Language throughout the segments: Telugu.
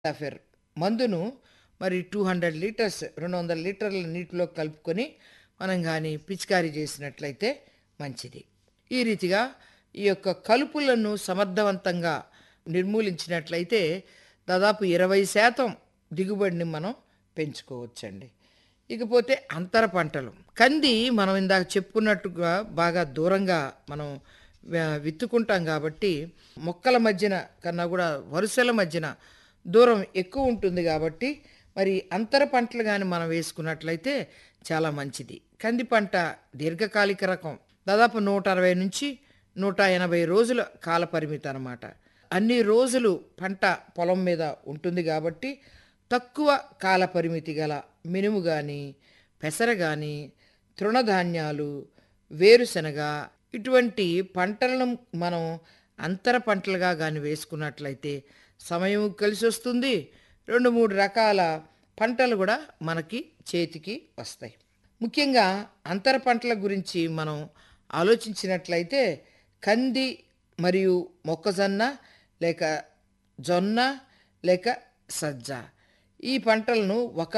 అఫేర్ మందును మరి టూ హండ్రెడ్ లీటర్స్ రెండు వందల లీటర్ల నీటిలో కలుపుకొని మనం కానీ పిచికారీ చేసినట్లయితే మంచిది ఈ రీతిగా ఈ యొక్క కలుపులను సమర్థవంతంగా నిర్మూలించినట్లయితే దాదాపు ఇరవై శాతం దిగుబడిని మనం పెంచుకోవచ్చండి ఇకపోతే అంతర పంటలు కంది మనం ఇందాక చెప్పుకున్నట్టుగా బాగా దూరంగా మనం వ- విత్తుకుంటాం కాబట్టి మొక్కల మధ్యన కన్నా కూడా వరుసల మధ్యన దూరం ఎక్కువ ఉంటుంది కాబట్టి మరి అంతర పంటలు కానీ మనం వేసుకున్నట్లయితే చాలా మంచిది కంది పంట దీర్ఘకాలిక రకం దాదాపు నూట అరవై నుంచి నూట ఎనభై రోజుల కాల పరిమితి అన్నమాట అన్ని రోజులు పంట పొలం మీద ఉంటుంది కాబట్టి తక్కువ కాల పరిమితి గల మినుము కానీ పెసర కానీ తృణధాన్యాలు వేరుశనగ ఇటువంటి పంటలను మనం అంతర పంటలుగా కానీ వేసుకున్నట్లయితే సమయం కలిసి వస్తుంది రెండు మూడు రకాల పంటలు కూడా మనకి చేతికి వస్తాయి ముఖ్యంగా అంతర పంటల గురించి మనం ఆలోచించినట్లయితే కంది మరియు మొక్కజొన్న లేక జొన్న లేక సజ్జ ఈ పంటలను ఒక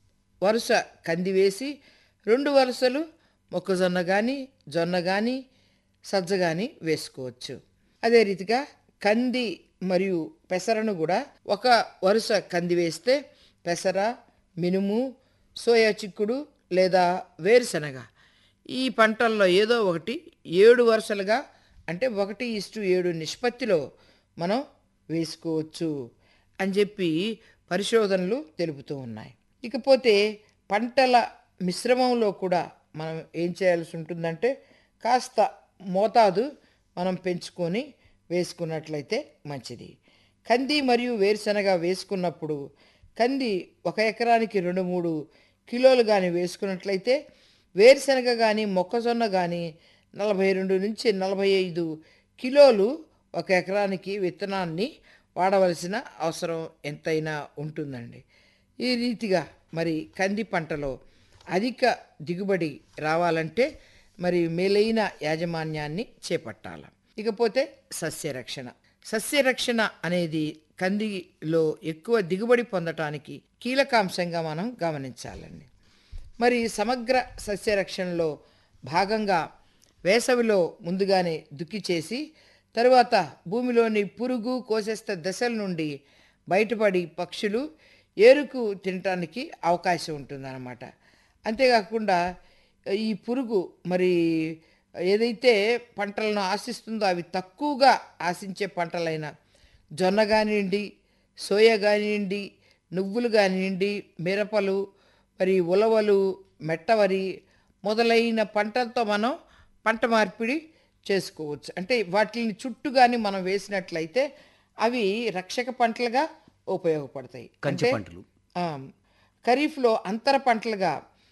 వరుస కంది వేసి రెండు వరుసలు మొక్కజొన్న కానీ జొన్న కానీ సజ్జ కానీ వేసుకోవచ్చు అదే రీతిగా కంది మరియు పెసరను కూడా ఒక వరుస కంది వేస్తే పెసర మినుము సోయా చిక్కుడు లేదా వేరుశనగ ఈ పంటల్లో ఏదో ఒకటి ఏడు వరుసలుగా అంటే ఒకటి ఇస్టు ఏడు నిష్పత్తిలో మనం వేసుకోవచ్చు అని చెప్పి పరిశోధనలు తెలుపుతూ ఉన్నాయి ఇకపోతే పంటల మిశ్రమంలో కూడా మనం ఏం చేయాల్సి ఉంటుందంటే కాస్త మోతాదు మనం పెంచుకొని వేసుకున్నట్లయితే మంచిది కంది మరియు వేరుశనగ వేసుకున్నప్పుడు కంది ఒక ఎకరానికి రెండు మూడు కిలోలు కానీ వేసుకున్నట్లయితే వేరుశనగ కానీ మొక్కజొన్న కానీ నలభై రెండు నుంచి నలభై ఐదు కిలోలు ఒక ఎకరానికి విత్తనాన్ని వాడవలసిన అవసరం ఎంతైనా ఉంటుందండి ఈ రీతిగా మరి కంది పంటలో అధిక దిగుబడి రావాలంటే మరి మేలైన యాజమాన్యాన్ని చేపట్టాలి ఇకపోతే సస్యరక్షణ సస్యరక్షణ అనేది కందిలో ఎక్కువ దిగుబడి పొందటానికి కీలకాంశంగా మనం గమనించాలండి మరి సమగ్ర సస్యరక్షణలో భాగంగా వేసవిలో ముందుగానే దుక్కి చేసి తరువాత భూమిలోని పురుగు కోసేస్త దశల నుండి బయటపడి పక్షులు ఏరుకు తినటానికి అవకాశం ఉంటుందన్నమాట అంతేకాకుండా ఈ పురుగు మరి ఏదైతే పంటలను ఆశిస్తుందో అవి తక్కువగా ఆశించే పంటలైన జొన్న కానివ్వండి సోయా కానివ్వండి నువ్వులు కానివ్వండి మిరపలు మరి ఉలవలు మెట్టవరి మొదలైన పంటలతో మనం పంట మార్పిడి చేసుకోవచ్చు అంటే వాటిని చుట్టూ కానీ మనం వేసినట్లయితే అవి రక్షక పంటలుగా ఉపయోగపడతాయి కంచి అంటే పంటలు ఆ, ఖరీఫ్లో అంతర పంటలుగా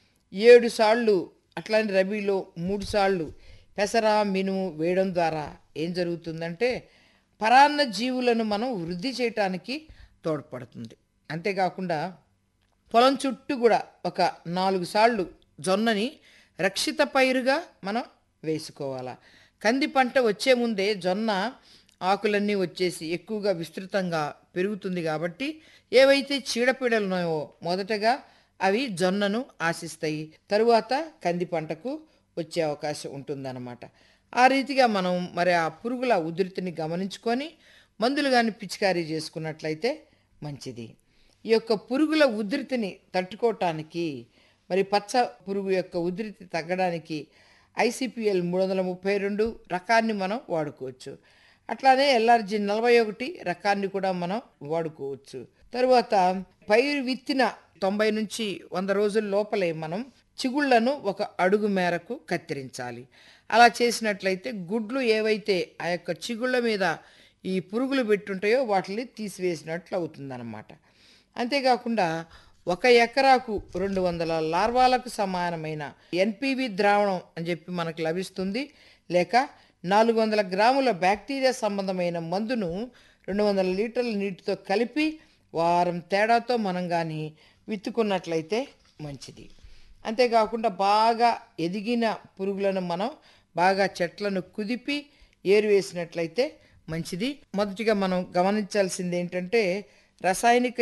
ఏడు సార్లు అట్లానే రబీలో మూడు సార్లు పెసర మినుము వేయడం ద్వారా ఏం జరుగుతుందంటే పరాన్న జీవులను మనం వృద్ధి చేయటానికి తోడ్పడుతుంది అంతేకాకుండా పొలం చుట్టూ కూడా ఒక నాలుగు సార్లు జొన్నని రక్షిత పైరుగా మనం వేసుకోవాలా కంది పంట వచ్చే ముందే జొన్న ఆకులన్నీ వచ్చేసి ఎక్కువగా విస్తృతంగా పెరుగుతుంది కాబట్టి ఏవైతే చీడపీడలు ఉన్నాయో మొదటగా అవి జొన్నను ఆశిస్తాయి తరువాత కంది పంటకు వచ్చే అవకాశం ఉంటుందన్నమాట ఆ రీతిగా మనం మరి ఆ పురుగుల ఉధృతిని గమనించుకొని మందులు కానీ పిచికారీ చేసుకున్నట్లయితే మంచిది ఈ యొక్క పురుగుల ఉధృతిని తట్టుకోవటానికి మరి పచ్చ పురుగు యొక్క ఉధృతి తగ్గడానికి ఐసిపిఎల్ మూడు వందల ముప్పై రెండు రకాన్ని మనం వాడుకోవచ్చు అట్లానే ఎల్ఆర్జి నలభై ఒకటి రకాన్ని కూడా మనం వాడుకోవచ్చు తరువాత పైరు విత్తిన తొంభై నుంచి వంద రోజుల లోపలే మనం చిగుళ్లను ఒక అడుగు మేరకు కత్తిరించాలి అలా చేసినట్లయితే గుడ్లు ఏవైతే ఆ యొక్క చిగుళ్ళ మీద ఈ పురుగులు పెట్టుంటాయో వాటిని తీసివేసినట్లు అవుతుందన్నమాట అంతేకాకుండా ఒక ఎకరాకు రెండు వందల లార్వాలకు సమానమైన ఎన్పివి ద్రావణం అని చెప్పి మనకు లభిస్తుంది లేక నాలుగు వందల గ్రాముల బ్యాక్టీరియా సంబంధమైన మందును రెండు వందల లీటర్ల నీటితో కలిపి వారం తేడాతో మనం కానీ విత్తుకున్నట్లయితే మంచిది అంతేకాకుండా బాగా ఎదిగిన పురుగులను మనం బాగా చెట్లను కుదిపి ఏరువేసినట్లయితే మంచిది మొదటిగా మనం గమనించాల్సింది ఏంటంటే రసాయనిక